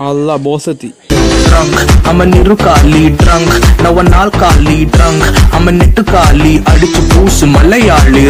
അല്ല ബോസ് എത്തി drunk. I'm a നിറുകാലി drunk. Now a നാൽക്കാലി drunk. I'm a നെട്ടുകാലി അടിച്ചു പൂസ് Malayali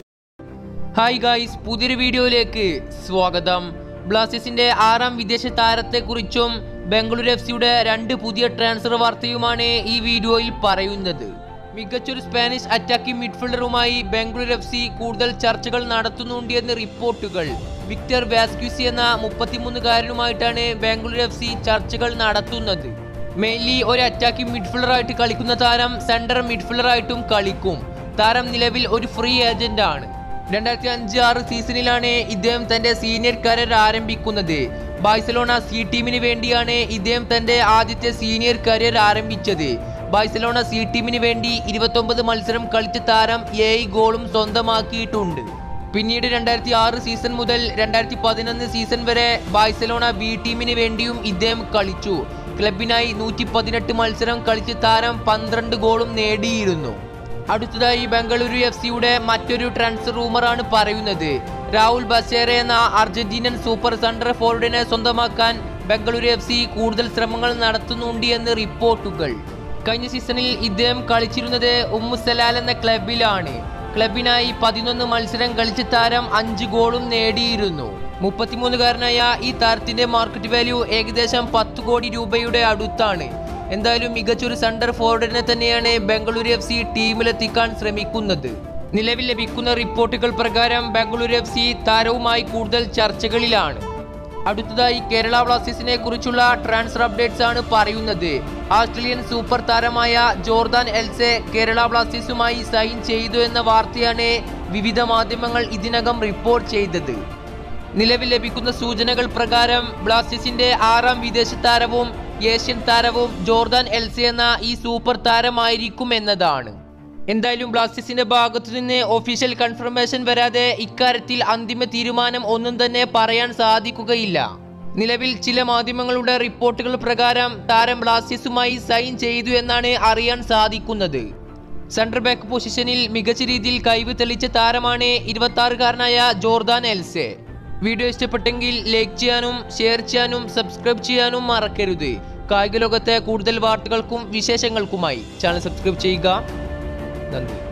hi guys പുതിയൊരു വീഡിയോയിലേക്ക് സ്വാഗതം ബ്ലാസ്റ്റേഴ്സിന്റെ ആറാം വിദേശ താരത്തെക്കുറിച്ചും ബംഗളൂരു എഫ് സിയുടെ രണ്ട് പുതിയ ട്രാൻസ്ഫർ വാർത്തയുമാണ് ഈ വീഡിയോയിൽ പറയുന്നത് മികച്ചൊരു സ്പാനിഷ് അറ്റാക്കിംഗ് മിഡ്ഫീൽഡറുമായി ബംഗളൂരു എഫ് സി കൂടുതൽ ചർച്ചകൾ നടത്തുന്നുണ്ട് എന്ന് റിപ്പോർട്ടുകൾ വിക്ടർ വാസ്ക്യൂസി എന്ന മുപ്പത്തിമൂന്നുകാരനുമായിട്ടാണ് ബംഗളൂരു എഫ് സി ചർച്ചകൾ നടത്തുന്നത് മെയിൻലി ഒരു അറ്റാക്കിംഗ് മിഡ്ഫീൽഡറായിട്ട് കളിക്കുന്ന താരം സെൻട്രൽ മിഡ്ഫീൽഡറായിട്ടും കളിക്കും താരം നിലവിൽ ഒരു ഫ്രീ ഏജന്റ് ആണ് രണ്ടായിരത്തി അഞ്ച് ആറ് സീസണിലാണ് ഇദ്ദേഹം തന്റെ സീനിയർ കരിയർ ആരംഭിക്കുന്നത് ബാഴ്സലോണ സി ടീമിന് വേണ്ടിയാണ് ഇദ്ദേഹം തന്റെ ആദ്യത്തെ സീനിയർ കരിയർ ആരംഭിച്ചത് ബാഴ്സലോണ സി ടീമിന് വേണ്ടി ഇരുപത്തൊമ്പത് മത്സരം കളിച്ച താരം ഏഴ് ഗോളും സ്വന്തമാക്കിയിട്ടുണ്ട് പിന്നീട് രണ്ടായിരത്തി ആറ് സീസൺ മുതൽ രണ്ടായിരത്തി പതിനൊന്ന് സീസൺ വരെ ബാഴ്സലോണ ബി ടീമിന് വേണ്ടിയും ഇദ്ദേഹം കളിച്ചു ക്ലബിനായി നൂറ്റി പതിനെട്ട് മത്സരം കളിച്ച താരം പന്ത്രണ്ട് ഗോളും നേടിയിരുന്നു അടുത്തതായി ബംഗളൂരു എഫ് സിയുടെ മറ്റൊരു ട്രാൻസ്ഫർ റൂമറാണ് പറയുന്നത് രാഹുൽ ബസേറെ എന്ന അർജന്റീനൻ സൂപ്പർ സെൻട്രൽ ഫോർവേഡിനെ സ്വന്തമാക്കാൻ ബംഗളൂരു എഫ് സി കൂടുതൽ ശ്രമങ്ങൾ നടത്തുന്നുണ്ട് എന്ന് റിപ്പോർട്ടുകൾ കഴിഞ്ഞ സീസണിൽ ഇദ്ദേഹം കളിച്ചിരുന്നത് ഉമ്മുസലാൽ എന്ന ക്ലബിലാണ് ക്ലബിനായി പതിനൊന്ന് മത്സരം കളിച്ച താരം അഞ്ച് ഗോളും നേടിയിരുന്നു മുപ്പത്തിമൂന്നുകാരനായ ഈ താരത്തിന്റെ മാർക്കറ്റ് വാല്യൂ ഏകദേശം പത്ത് കോടി രൂപയുടെ അടുത്താണ് എന്തായാലും മികച്ചൊരു സെന്റർ ഫോർവേഡിനെ തന്നെയാണ് ബംഗളൂരു എഫ് സി ടീമിലെത്തിക്കാൻ ശ്രമിക്കുന്നത് നിലവിൽ ലഭിക്കുന്ന റിപ്പോർട്ടുകൾ പ്രകാരം ബംഗളൂരു എഫ് സി താരവുമായി കൂടുതൽ ചർച്ചകളിലാണ് അടുത്തതായി കേരള ബ്ലാസ്റ്റേഴ്സിനെ കുറിച്ചുള്ള ട്രാൻസ്ഫർ അപ്ഡേറ്റ്സ് ആണ് പറയുന്നത് ആസ്ട്രേലിയൻ സൂപ്പർ താരമായ ജോർദാൻ എൽസെ കേരള ബ്ലാസ്റ്റേഴ്സുമായി സൈൻ ചെയ്തു എന്ന വാർത്തയാണ് വിവിധ മാധ്യമങ്ങൾ ഇതിനകം റിപ്പോർട്ട് ചെയ്തത് നിലവിൽ ലഭിക്കുന്ന സൂചനകൾ പ്രകാരം ബ്ലാസ്റ്റേഴ്സിന്റെ ആറാം വിദേശ താരവും ഏഷ്യൻ താരവും ജോർദാൻ എൽസെ എന്ന ഈ സൂപ്പർ താരമായിരിക്കും എന്നതാണ് എന്തായാലും ബ്ലാസ്റ്റേഴ്സിന്റെ ഭാഗത്തു നിന്ന് ഒഫീഷ്യൽ കൺഫർമേഷൻ വരാതെ ഇക്കാര്യത്തിൽ അന്തിമ തീരുമാനം ഒന്നും തന്നെ പറയാൻ സാധിക്കുകയില്ല നിലവിൽ ചില മാധ്യമങ്ങളുടെ റിപ്പോർട്ടുകൾ പ്രകാരം താരം ബ്ലാസ്റ്റേഴ്സുമായി സൈൻ ചെയ്തു എന്നാണ് അറിയാൻ സാധിക്കുന്നത് സെൻട്രൽ ബാക്ക് പൊസിഷനിൽ മികച്ച രീതിയിൽ കഴിവ് തെളിയിച്ച താരമാണ് ഇരുപത്തി ജോർദാൻ എൽസെ വീഡിയോ ഇഷ്ടപ്പെട്ടെങ്കിൽ ലൈക്ക് ചെയ്യാനും ഷെയർ ചെയ്യാനും സബ്സ്ക്രൈബ് ചെയ്യാനും മറക്കരുത് കായിക ലോകത്തെ കൂടുതൽ വാർത്തകൾക്കും വിശേഷങ്ങൾക്കുമായി ചാനൽ സബ്സ്ക്രൈബ് ചെയ്യുക നന്ദി